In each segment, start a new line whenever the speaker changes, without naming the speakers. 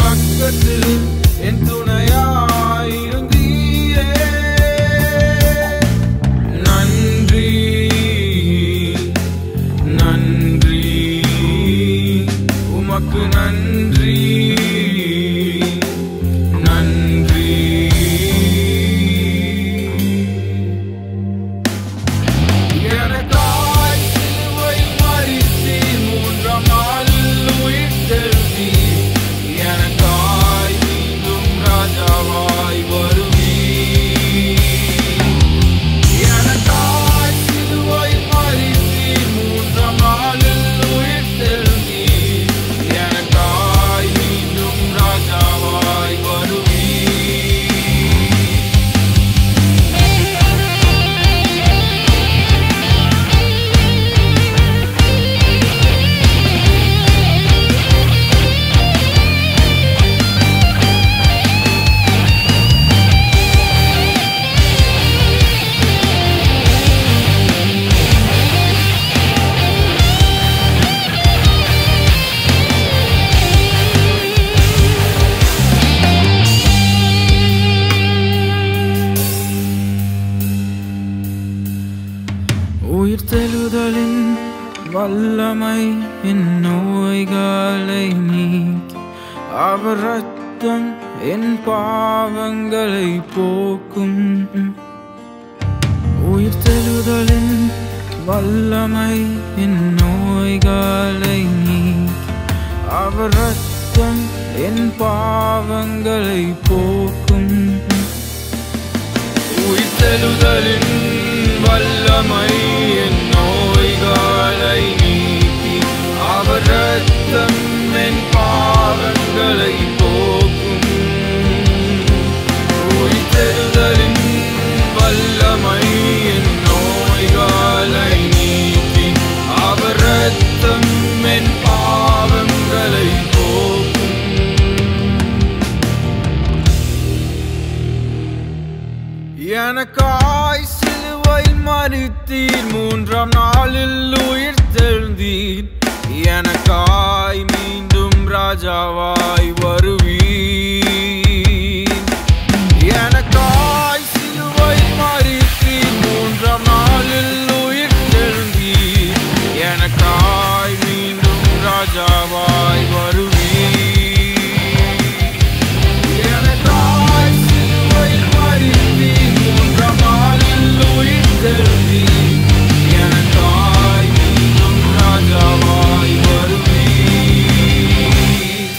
பக்கத்தில் என் துணையாயிருந்தீரே நன்றி நன்றி உமக்கு நன்றி நன்றி எனக்காய் சிலுவையில் மரித்தீர், மூன்றாம் நாளில் உயிர்த்தெழுந்தீர். எனக்காய் மீண்டும் ராஜாவாய் வருவீர். எனக்காய் சிலுவையில் மரித்தீர், மூன்றாம் நாளில் உயிர்த்தெழுந்தீர். எனக்காய் மீண்டும் ராஜாவாய் வருவீர். உயிர்த்தெழுதலின் வல்லமை என் நோய்களை நீக்கி அவர் ரத்தம் என் பாவங்களை போக்கும் உயிர்த்தெழுதலின் வல்லமை என் நோய்களை நீக்கி அவர் ரத்தம் என் பாவங்களை போக்கும் உயிர்த்தெழுதலின் வல்லமை என் நோய்களை நீக்கி அவர் ரத்தம் என் பாவங்களை போக்கும் உயிர்த்தெழுதலின் வல்லமை என் நோய்களை நீக்கி அவர் ரத்தம் என் பாவங்களை போக்கும் எனக்காய் சிலுவையில் மறித்தீர் மூன்றாம் நாளில் உயிர்த்தெழுந்தீர் எனக்காய் மீண்டும் ராஜாவாய் வருவீர் எனக்காய் சிலுவையில் மறித்தீர் மூன்றாம் நாளில் உயிர்த்தெழுந்தீர் எனக்காய் மீண்டும் ராஜாவாய் வருவீர் எனக்காய் சிலுவையில் மரித்தீர், மூன்றாம் நாளில் உயிர்த்தெழுந்தீர். எனக்காய் மீண்டும் ராஜாவாய் வருவீர்.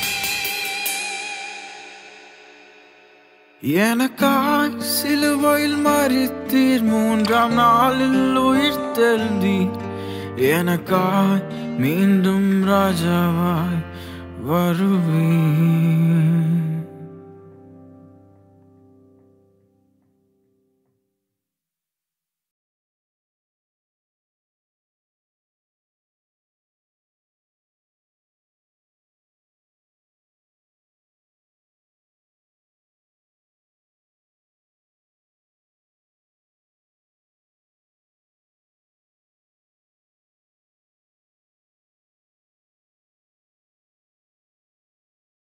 எனக்காய் சிலுவையில் மறித்தீர் மூன்றாம் நாளில் உயிர்த்தெழுந்தீர் எனக்காய் மீண்டும் ராஜாவாய் வருவீர்